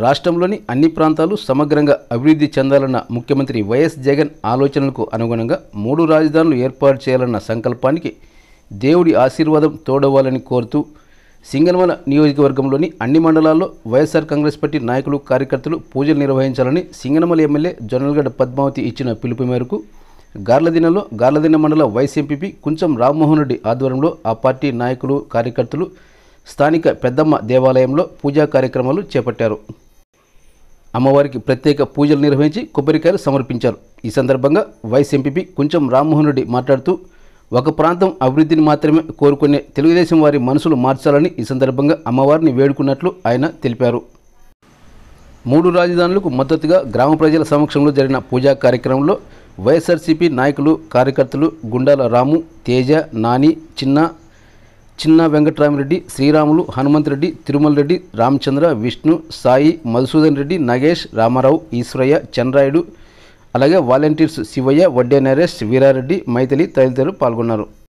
రాష్ట్రంలోని అన్ని ప్రాంతాలు సమగ్రంగా అభివృద్ధి చెందాలన్న ముఖ్యమంత్రి వైఎస్ జగన్ ఆలోచనలకు అనుగుణంగా మూడు రాజధానులు ఏర్పాటు చేయాలన్న సంకల్పానికి దేవుడి ఆశీర్వాదం తోడవ్వాలని కోరుతూ సింగనమల నియోజకవర్గంలోని అన్ని మండలాల్లో వైఎస్ఆర్ కాంగ్రెస్ పార్టీ నాయకులు కార్యకర్తలు పూజలు నిర్వహించాలని సింగనమల ఎమ్మెల్యే జొన్నలగడ్డ పద్మావతి ఇచ్చిన పిలుపు మేరకు గార్లదినలో గార్లదిన మండల వైస్ ఎంపీపీ కుంచం రామ్మోహన్ రెడ్డి ఆధ్వర్యంలో ఆ పార్టీ నాయకులు కార్యకర్తలు స్థానిక పెద్దమ్మ దేవాలయంలో పూజా కార్యక్రమాలు చేపట్టారు అమ్మవారికి ప్రత్యేక పూజలు నిర్వహించి కొబ్బరికాయలు సమర్పించారు ఈ సందర్భంగా వైస్ ఎంపీపీ కుంచం రామ్మోహన్ రెడ్డి మాట్లాడుతూ ఒక ప్రాంతం అభివృద్ధిని మాత్రమే కోరుకునే తెలుగుదేశం వారి మనసులు మార్చాలని ఈ సందర్భంగా అమ్మవారిని వేడుకున్నట్లు ఆయన తెలిపారు మూడు రాజధానులకు మద్దతుగా గ్రామ ప్రజల సమక్షంలో జరిగిన పూజా కార్యక్రమంలో వైఎస్ఆర్సీపీ నాయకులు కార్యకర్తలు గుండాల రాము తేజ నాని చిన్న చిన్న వెంకట్రామిరెడ్డి శ్రీరాములు హనుమంతరెడ్డి తిరుమల రెడ్డి రామచంద్ర విష్ణు సాయి మధుసూదన్ రెడ్డి నగేష్ రామారావు ఈశ్వరయ్య చంద్రాయుడు అలాగే వాలంటీర్స్ శివయ్య వడ్డే నరేష్ వీరారెడ్డి మైథిలి తదితరులు పాల్గొన్నారు